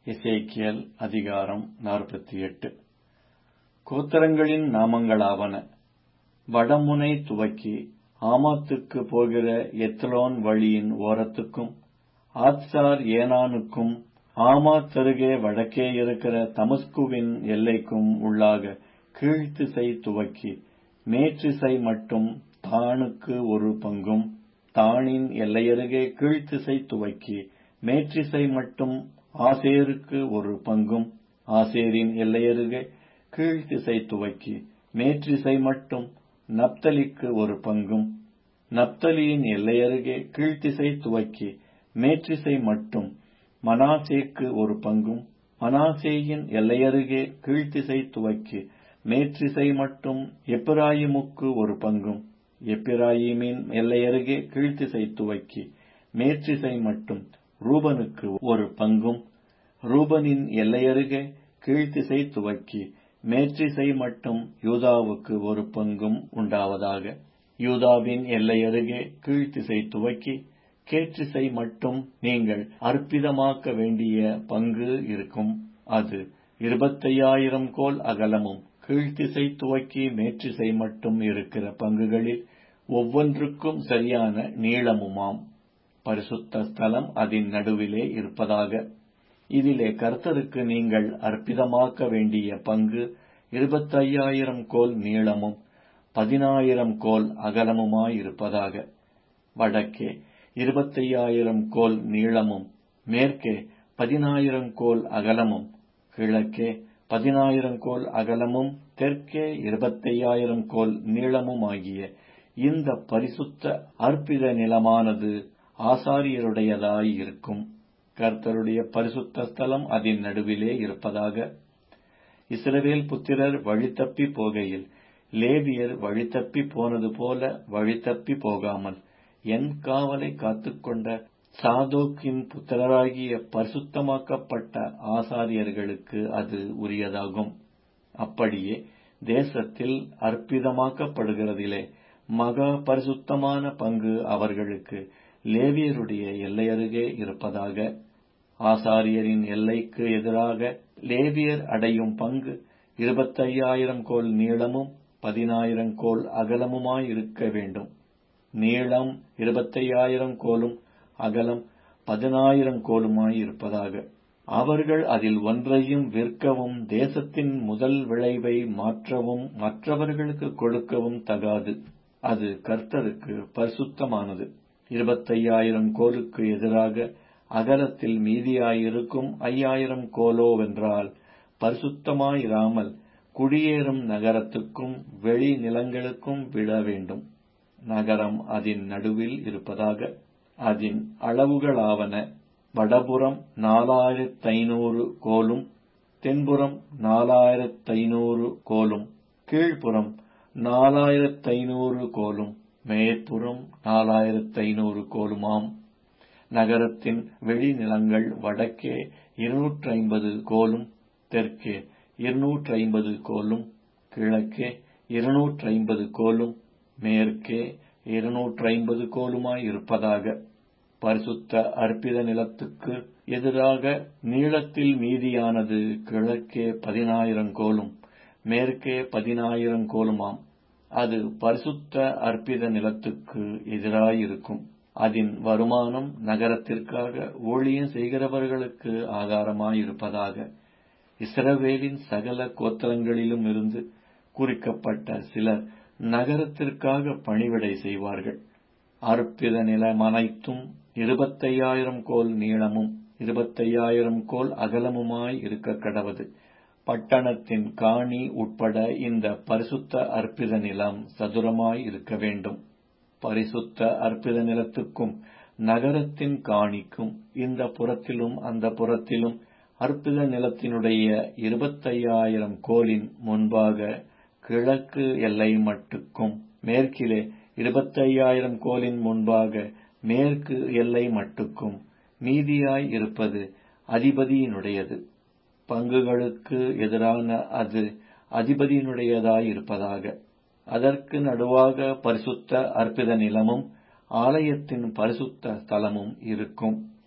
எசேக்கியேல் அதிகாரம் நாற்பத்தெட்டு கோத்திரங்களின் நாமங்களாவன வடமுனை துவக்கி ஆமாத்துக்குப் போகிற எத்லோன் வழியின் ஓரத்துக்கும் ஆத்சார் ஏனானுக்கும் ஆமாத்தருகே வடக்கே இருக்கிற தமஸ்குவின் எல்லைக்கும் உள்ளாக கீழ்த்திசை துவக்கி மேற்றிசை மட்டும் தாணுக்கு ஒரு பங்கும் தாணின் எல்லையருகே கீழ்த்திசை துவக்கி மேற்றிசை மட்டும் ஆசேருக்கு ஒரு பங்கும் ஆசேரின் எல்லையருகே கீழ்த்திசை துவக்கி மேற்றிசை மட்டும் நப்தலிக்கு ஒரு பங்கும் நப்தலியின் எல்லையருகே கீழ்த்திசை துவக்கி மேற்றிசை மட்டும் மனாசேக்கு ஒரு பங்கும் மனாசேயின் எல்லையருகே கீழ்த்திசை துவக்கி மேற்றிசை மட்டும் எப்பிராயிமுக்கு ஒரு பங்கும் எப்பிராயிமின் எல்லையருகே கீழ்த்திசை துவக்கி மேற்றிசை மட்டும் ரூபனுக்கு ஒரு பங்கும் ரூபனின் எல்லையருகே கீழ்த்திசை துவக்கி மேற்றிசை மட்டும் யூதாவுக்கு ஒரு பங்கும் உண்டாவதாக யூதாவின் எல்லையருகே கீழ்த்திசை துவக்கி கேற்றிசை மட்டும் நீங்கள் அற்பிதமாக்க வேண்டிய பங்கு இருக்கும் அது இருபத்தையாயிரம் கோல் அகலமும் கீழ்த்திசை துவக்கி மேற்றிசை மட்டும் இருக்கிற பங்குகளில் ஒவ்வொன்றுக்கும் சரியான நீளமுமாம் பரிசுத்த ஸ்தலம் அதன் நடுவிலே இருப்பதாக இதிலே கர்த்தருக்கு நீங்கள் அற்பிதமாக்க வேண்டிய பங்கு இருபத்தையாயிரம் கோல் நீளமும் பதினாயிரம் கோல் அகலமுமாயிருப்பதாக வடக்கே இருபத்தையாயிரம் கோல் நீளமும் மேற்கே பதினாயிரம் கோல் அகலமும் கிழக்கே பதினாயிரம் கோல் அகலமும் தெற்கே இருபத்தையாயிரம் கோல் நீளமுமாகிய இந்த பரிசுத்த அற்பித நிலமானது ஆசாரியருடையதாயிருக்கும் கர்த்தருடைய பரிசுத்த ஸ்தலம் அதன் நடுவிலே இருப்பதாக இஸ்ரவேல் புத்திரர் வழித்தப்பி போகையில் லேவியர் வழித்தப்பி போனது போல வழித்தப்பி போகாமல் என் காவலை காத்துக்கொண்ட சாதோக்கின் புத்திரராகிய பரிசுத்தமாக்கப்பட்ட ஆசாரியர்களுக்கு அது உரியதாகும் அப்படியே தேசத்தில் அற்பிதமாக்கப்படுகிறதிலே மகா பரிசுத்தமான பங்கு அவர்களுக்கு லேவியருடைய எல்லையருகே இருப்பதாக ஆசாரியரின் எல்லைக்கு எதிராக லேவியர் அடையும் பங்கு இருபத்தையாயிரம் கோல் நீளமும் பதினாயிரம் கோல் அகலமுமாயிருக்க வேண்டும் நீளம் இருபத்தையாயிரம் கோலும் அகலம் பதினாயிரம் கோலுமாயிருப்பதாக அவர்கள் அதில் ஒன்றையும் விற்கவும் தேசத்தின் முதல் விளைவை மாற்றவும் மற்றவர்களுக்கு கொடுக்கவும் தகாது அது கர்த்தருக்கு பரிசுத்தமானது இருபத்தையாயிரம் கோலுக்கு எதிராக அகலத்தில் மீதியாயிருக்கும் ஐயாயிரம் கோலோவென்றால் பரிசுத்தமாயிராமல் குடியேறும் நகரத்துக்கும் வெளி நிலங்களுக்கும் விட வேண்டும் நகரம் அதன் நடுவில் இருப்பதாக அதன் அளவுகளாவன வடபுறம் நாலாயிரத்தைநூறு கோலும் தென்புறம் நாலாயிரத்தைநூறு கோலும் கீழ்ப்புறம் நாலாயிரத்தைநூறு கோலும் மேற்புறம் நாலாயிரத்தைநூறு கோலுமாம் நகரத்தின் வெளிநிலங்கள் வடக்கே இருநூற்றைம்பது கோலும் தெற்கே இருநூற்றைம்பது கோலும் கிழக்கே இருநூற்றைம்பது கோலும் மேற்கே இருநூற்றைம்பது கோலுமாயிருப்பதாக பரிசுத்த அற்பித நிலத்துக்கு எதிராக நீளத்தில் மீதியானது கிழக்கே பதினாயிரம் கோலும் மேற்கே பதினாயிரம் கோலுமாம் அது பரிசுத்த அற்பித நிலத்துக்கு எதிராயிருக்கும் அதன் வருமானம் நகரத்திற்காக ஊழியம் செய்கிறவர்களுக்கு ஆதாரமாயிருப்பதாக இஸ்ரவேலின் சகல கோத்திரங்களிலும் இருந்து குறிக்கப்பட்ட சிலர் நகரத்திற்காக பணிவிடை செய்வார்கள் அற்பித நிலம் அனைத்தும் இருபத்தையாயிரம் கோல் நீளமும் இருபத்தையாயிரம் கோல் அகலமுமாய் இருக்க கடவது பட்டணத்தின் காணி உட்பட இந்த பரிசுத்த அற்பித நிலம் சதுரமாய் இருக்க வேண்டும் பரிசுத்த அற்பித நிலத்துக்கும் நகரத்தின் காணிக்கும் இந்த புறத்திலும் அந்த புறத்திலும் அற்பித நிலத்தினுடைய இருபத்தையாயிரம் கோலின் முன்பாக கிழக்கு எல்லை மட்டுக்கும் மேற்கிலே இருபத்தையாயிரம் கோலின் முன்பாக மேற்கு எல்லை மட்டுக்கும் மீதியாய் இருப்பது அதிபதியினுடையது பங்குகளுக்கு எதிரான அது அதிபதியினுடையதாயிருப்பதாக அதற்கு நடுவாக பரிசுத்த அற்பித நிலமும் ஆலயத்தின் பரிசுத்த ஸ்தலமும் இருக்கும்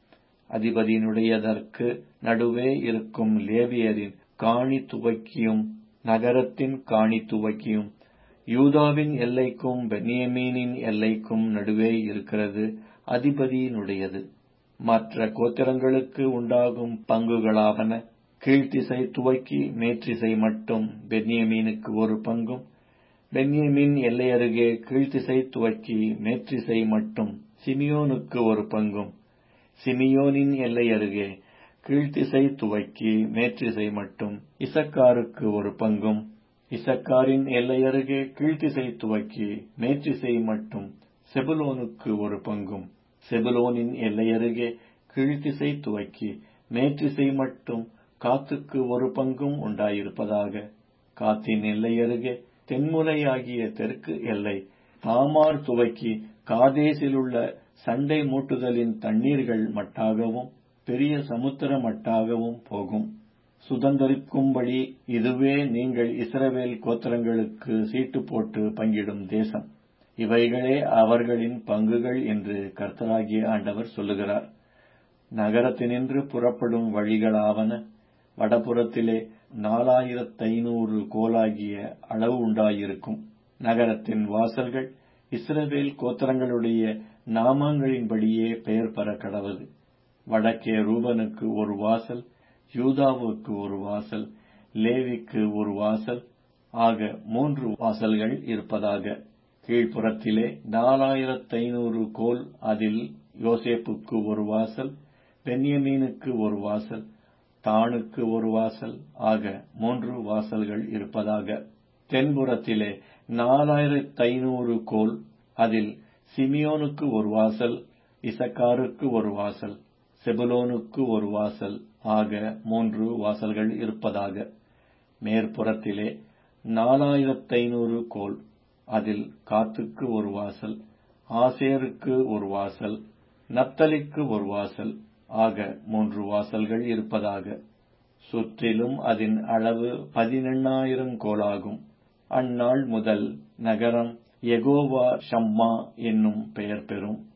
அதிபதியினுடையதற்கு நடுவே இருக்கும் லேவியரின் காணி துவக்கியும் நகரத்தின் காணி துவக்கியும் யூதாவின் எல்லைக்கும் பென்யமீனின் எல்லைக்கும் நடுவே இருக்கிறது அதிபதியினுடையது மற்ற கோத்திரங்களுக்கு உண்டாகும் பங்குகளாவன கீழ்த்திசை துவக்கி மேற்றிசை மட்டும் பென்யமீனுக்கு ஒரு பங்கும் பென்யமீன் எல்லையருகே கீழ்த்திசை துவக்கி மேற்றிசை மட்டும் சிமியோனுக்கு ஒரு பங்கும் சிமியோனின் எல்லையருகே கீழ்த்திசை துவக்கி மேற்றிசை மட்டும் இசக்காருக்கு ஒரு பங்கும் இசக்காரின் எல்லையருகே கீழ்த்திசை துவக்கி மேற்றிசை மட்டும் செபுலோனுக்கு ஒரு பங்கும் செபுலோனின் எல்லையருகே கீழ்த்திசை துவக்கி மேற்றிசை மட்டும் காத்துக்கு ஒரு பங்கும் உண்டாயிருப்பதாக காத்தின் எல்லையருகே தென்முலையாகிய தெற்கு எல்லை தாமார் துவக்கி காதேசிலுள்ள சண்டை மூட்டுதலின் தண்ணீர்கள் மட்டாகவும் பெரிய சமுத்திர மட்டாகவும் போகும் சுதந்தரிக்கும்படி இதுவே நீங்கள் இஸ்ரவேல் கோத்திரங்களுக்கு சீட்டு போட்டு பங்கிடும் தேசம் இவைகளே அவர்களின் பங்குகள் என்று கர்த்தராகிய ஆண்டவர் சொல்லுகிறார் நகரத்தினின்று புறப்படும் வழிகளாவன வடபுறத்திலே நாலாயிரத்தைநூறு கோலாகிய அளவு உண்டாயிருக்கும் நகரத்தின் வாசல்கள் இஸ்ரவேல் கோத்திரங்களுடைய நாமங்களின்படியே பெயர் பெற கடவது வடக்கே ரூபனுக்கு ஒரு வாசல் யூதாவுக்கு ஒரு வாசல் லேவிக்கு ஒரு வாசல் ஆக மூன்று வாசல்கள் இருப்பதாக கீழ்ப்புறத்திலே நாலாயிரத்தைநூறு கோல் அதில் யோசேப்புக்கு ஒரு வாசல் பென்யமீனுக்கு ஒரு வாசல் தானுக்கு ஒரு வாசல் ஆக மூன்று வாசல்கள் இருப்பதாக தென்புறத்திலே நாலாயிரத்தைநூறு கோல் அதில் சிமியோனுக்கு ஒரு வாசல் இசக்காருக்கு ஒரு வாசல் செபுலோனுக்கு ஒரு வாசல் ஆக மூன்று வாசல்கள் இருப்பதாக மேற்புறத்திலே நாலாயிரத்தைநூறு கோல் அதில் காத்துக்கு ஒரு வாசல் ஆசேருக்கு ஒரு வாசல் நப்தலிக்கு ஒரு வாசல் ஆக மூன்று வாசல்கள் இருப்பதாக சுற்றிலும் அதன் அளவு பதினெண்ணாயிரம் கோலாகும் அந்நாள் முதல் நகரம் எகோவா ஷம்மா என்னும் பெயர் பெறும்